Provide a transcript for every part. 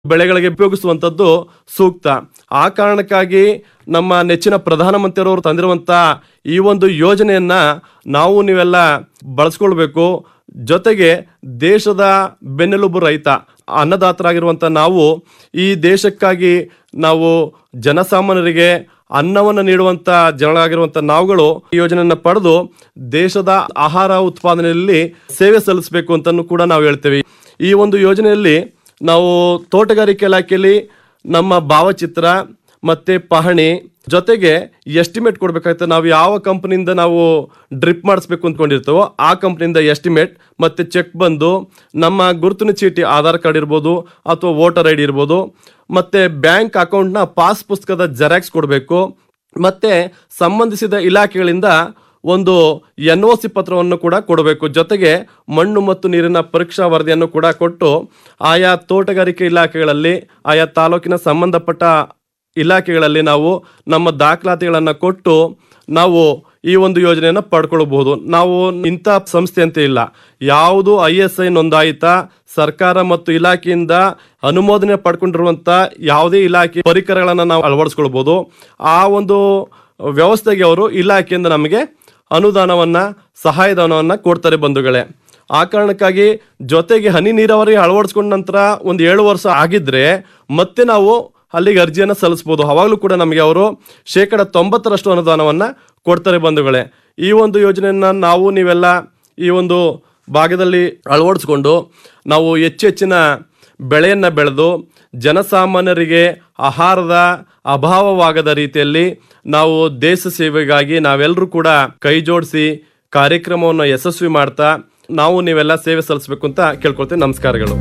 ಬೆಳೆಗಳಿಗೆ ಉಪಯೋಗಿಸುವಂಥದ್ದು ಸೂಕ್ತ ಆ ಕಾರಣಕ್ಕಾಗಿ ನಮ್ಮ ನೆಚ್ಚಿನ ಪ್ರಧಾನಮಂತ್ರಿಯವರು ತಂದಿರುವಂಥ ಈ ಒಂದು ಯೋಜನೆಯನ್ನ ನಾವು ನೀವೆಲ್ಲ ಬಳಸ್ಕೊಳ್ಬೇಕು ಜೊತೆಗೆ ದೇಶದ ಬೆನ್ನೆಲುಬು ರೈತ ಅನ್ನದಾತರಾಗಿರುವಂಥ ನಾವು ಈ ದೇಶಕ್ಕಾಗಿ ನಾವು ಜನಸಾಮಾನ್ಯರಿಗೆ ಅನ್ನವನ್ನು ನೀಡುವಂತ ಜನಗಳಾಗಿರುವಂತ ನಾವುಗಳು ಈ ಯೋಜನೆಯನ್ನ ಪಡೆದು ದೇಶದ ಆಹಾರ ಉತ್ಪಾದನೆಯಲ್ಲಿ ಸೇವೆ ಸಲ್ಲಿಸಬೇಕು ಅಂತಲೂ ಕೂಡ ನಾವು ಹೇಳ್ತೇವೆ ಈ ಒಂದು ಯೋಜನೆಯಲ್ಲಿ ನಾವು ತೋಟಗಾರಿಕೆ ಇಲಾಖೆಯಲ್ಲಿ ನಮ್ಮ ಭಾವಚಿತ್ರ ಮತ್ತೆ ಪಹಣಿ ಜೊತೆಗೆ ಎಸ್ಟಿಮೇಟ್ ಕೊಡ್ಬೇಕಾಗುತ್ತೆ ನಾವು ಯಾವ ಕಂಪನಿಯಿಂದ ನಾವು ಡ್ರಿಪ್ ಮಾಡಿಸ್ಬೇಕು ಅಂದ್ಕೊಂಡಿರ್ತೇವೋ ಆ ಕಂಪನಿಯಿಂದ ಎಸ್ಟಿಮೇಟ್ ಮತ್ತೆ ಚೆಕ್ ಬಂದು ನಮ್ಮ ಗುರುತಿನ ಚೀಟಿ ಆಧಾರ್ ಕಾರ್ಡ್ ಇರ್ಬೋದು ಅಥವಾ ವೋಟರ್ ಐ ಡಿ ಇರ್ಬೋದು ಮತ್ತೆ ಬ್ಯಾಂಕ್ ಅಕೌಂಟ್ನ ಪಾಸ್ ಪುಸ್ತಕದ ಜೆರಾಕ್ಸ್ ಕೊಡಬೇಕು ಮತ್ತೆ ಸಂಬಂಧಿಸಿದ ಇಲಾಖೆಗಳಿಂದ ಒಂದು ಎನ್ ಒ ಸಿ ಪತ್ರವನ್ನು ಕೂಡ ಕೊಡಬೇಕು ಜೊತೆಗೆ ಮಣ್ಣು ಮತ್ತು ನೀರಿನ ಪರೀಕ್ಷಾ ವರದಿಯನ್ನು ಕೂಡ ಕೊಟ್ಟು ಆಯಾ ತೋಟಗಾರಿಕೆ ಇಲಾಖೆಗಳಲ್ಲಿ ಆಯಾ ತಾಲೂಕಿನ ಸಂಬಂಧಪಟ್ಟ ಇಲಾಖೆಗಳಲ್ಲಿ ನಾವು ನಮ್ಮ ದಾಖಲಾತಿಗಳನ್ನು ಕೊಟ್ಟು ನಾವು ಈ ಒಂದು ಯೋಜನೆಯನ್ನು ಪಡ್ಕೊಳ್ಬಹುದು ನಾವು ಇಂಥ ಸಂಸ್ಥೆ ಅಂತ ಇಲ್ಲ ಯಾವುದು ಐ ಎಸ್ ಐ ನೋಂದಾಯಿತ ಸರ್ಕಾರ ಮತ್ತು ಇಲಾಖೆಯಿಂದ ಅನುಮೋದನೆ ಪಡ್ಕೊಂಡಿರುವಂತ ಯಾವುದೇ ಇಲಾಖೆ ಪರಿಕರಗಳನ್ನು ನಾವು ಅಳವಡಿಸ್ಕೊಳ್ಬಹುದು ಆ ಒಂದು ವ್ಯವಸ್ಥೆಗೆ ಅವರು ಇಲಾಖೆಯಿಂದ ನಮಗೆ ಅನುದಾನವನ್ನ ಸಹಾಯಧನವನ್ನ ಕೊಡ್ತಾರೆ ಬಂಧುಗಳೇ ಆ ಕಾರಣಕ್ಕಾಗಿ ಜೊತೆಗೆ ಹನಿ ನೀರಾವರಿ ಅಳವಡಿಸ್ಕೊಂಡ ನಂತರ ಒಂದು ಏಳು ವರ್ಷ ಆಗಿದ್ರೆ ಮತ್ತೆ ನಾವು ಅಲ್ಲಿಗೆ ಅರ್ಜಿಯನ್ನು ಸಲ್ಲಿಸ್ಬೋದು ಅವಾಗಲೂ ಕೂಡ ನಮಗೆ ಅವರು ಶೇಕಡ ತೊಂಬತ್ತರಷ್ಟು ಅನುದಾನವನ್ನ ಕೊಡ್ತಾರೆ ಬಂಧುಗಳೇ ಈ ಒಂದು ಯೋಜನೆಯನ್ನ ನಾವು ನೀವೆಲ್ಲ ಈ ಒಂದು ಭಾಗದಲ್ಲಿ ಅಳವಡಿಸ್ಕೊಂಡು ನಾವು ಹೆಚ್ಚು ಹೆಚ್ಚಿನ ಬೆಳೆಯನ್ನು ಬೆಳೆದು ಜನಸಾಮಾನ್ಯರಿಗೆ ಆಹಾರದ ಅಭಾವವಾಗದ ರೀತಿಯಲ್ಲಿ ನಾವು ದೇಶ ಸೇವೆಗಾಗಿ ನಾವೆಲ್ಲರೂ ಕೂಡ ಕೈ ಜೋಡಿಸಿ ಕಾರ್ಯಕ್ರಮವನ್ನು ಯಶಸ್ವಿ ಮಾಡ್ತಾ ನಾವು ನೀವೆಲ್ಲ ಸೇವೆ ಸಲ್ಲಿಸಬೇಕು ಅಂತ ಕೇಳ್ಕೊಳ್ತೇವೆ ನಮಸ್ಕಾರಗಳು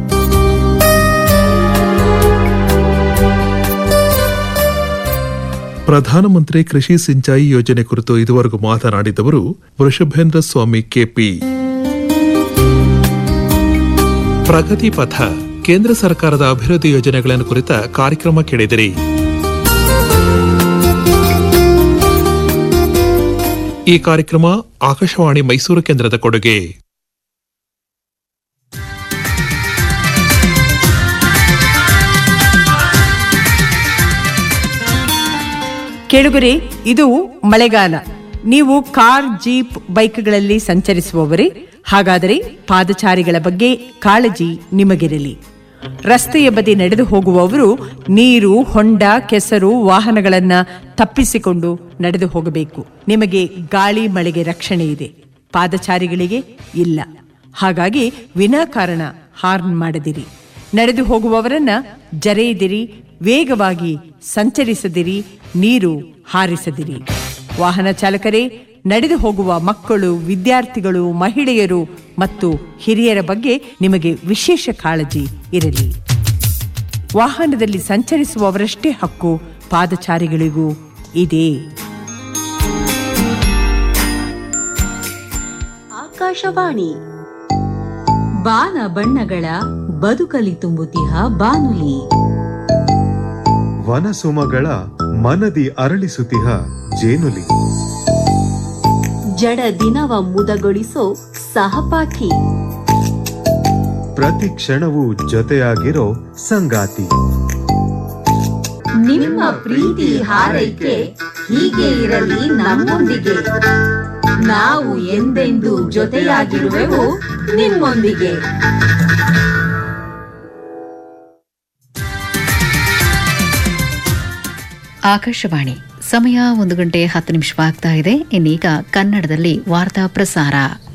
ಪ್ರಧಾನಮಂತ್ರಿ ಕೃಷಿ ಸಿಂಚಾಯಿ ಯೋಜನೆ ಕುರಿತು ಇದುವರೆಗೂ ಮಾತನಾಡಿದವರು ವೃಷಭೇಂದ್ರ ಸ್ವಾಮಿ ಕೆಪಿ ಪ್ರಗತಿ ಪಥ ಕೇಂದ್ರ ಸರ್ಕಾರದ ಅಭಿವೃದ್ಧಿ ಯೋಜನೆಗಳನ್ನು ಕುರಿತ ಕಾರ್ಯಕ್ರಮ ಕೇಳಿದಿರಿ ಈ ಕಾರ್ಯಕ್ರಮ ಆಕಾಶವಾಣಿ ಮೈಸೂರು ಕೇಂದ್ರದ ಕೊಡುಗೆ ಕೆಳಗರೆ ಇದು ಮಳೆಗಾಲ ನೀವು ಕಾರ್ ಜೀಪ್ ಬೈಕ್ಗಳಲ್ಲಿ ಸಂಚರಿಸುವವರೇ ಹಾಗಾದರೆ ಪಾದಚಾರಿಗಳ ಬಗ್ಗೆ ಕಾಳಜಿ ನಿಮಗಿರಲಿ ರಸ್ತೆಯ ಬದಿ ನಡೆದು ಹೋಗುವವರು ನೀರು ಹೊಂಡ ಕೆಸರು ವಾಹನಗಳನ್ನ ತಪ್ಪಿಸಿಕೊಂಡು ನಡೆದು ಹೋಗಬೇಕು ನಿಮಗೆ ಗಾಳಿ ಮಳೆಗೆ ರಕ್ಷಣೆ ಇದೆ ಪಾದಚಾರಿಗಳಿಗೆ ಇಲ್ಲ ಹಾಗಾಗಿ ವಿನಾಕಾರಣ ಹಾರ್ನ್ ಮಾಡದಿರಿ ನಡೆದು ಹೋಗುವವರನ್ನ ಜರೆಯದಿರಿ ವೇಗವಾಗಿ ಸಂಚರಿಸದಿರಿ ನೀರು ಹಾರಿಸದಿರಿ ವಾಹನ ಚಾಲಕರೇ ನಡೆದು ಹೋಗುವ ಮಕ್ಕಳು ವಿದ್ಯಾರ್ಥಿಗಳು ಮಹಿಳೆಯರು ಮತ್ತು ಹಿರಿಯರ ಬಗ್ಗೆ ನಿಮಗೆ ವಿಶೇಷ ಕಾಳಜಿ ಇರಲಿ ವಾಹನದಲ್ಲಿ ಸಂಚರಿಸುವವರಷ್ಟೇ ಹಕ್ಕು ಪಾದಚಾರಿಗಳಿಗೂ ಇದೆ ಆಕಾಶವಾಣಿ ಬಾನ ಬಣ್ಣಗಳ ಬದುಕಲಿ ತುಂಬುತಿಹ ಬಾನುಲಿ ವನಸುಮಗಳ ಮನದಿ ಅರಳಿಸುತಿಹ ಜೇನುಲಿ ಜಡ ದಿನವ ಮುದಗೊಳಿಸೋ ಸಹಪಾಠಿ ಪ್ರತಿ ಕ್ಷಣವೂ ಜೊತೆಯಾಗಿರೋ ಸಂಗಾತಿ ನಿಮ್ಮ ಪ್ರೀತಿ ಹಾರೈಕೆ ಹೀಗೆ ಇರಲಿ ನಮ್ಮೊಂದಿಗೆ ನಾವು ಎಂದೆಂದೂ ಜೊತೆಯಾಗಿರುವೆವು ನಿಮ್ಮೊಂದಿಗೆ ಆಕಾಶವಾಣಿ ಸಮಯ ಒಂದು ಗಂಟೆ ಹತ್ತು ನಿಮಿಷವಾಗ್ತಾ ಇದೆ ಇನ್ನೀಗ ಕನ್ನಡದಲ್ಲಿ ವಾರ್ತಾ ಪ್ರಸಾರ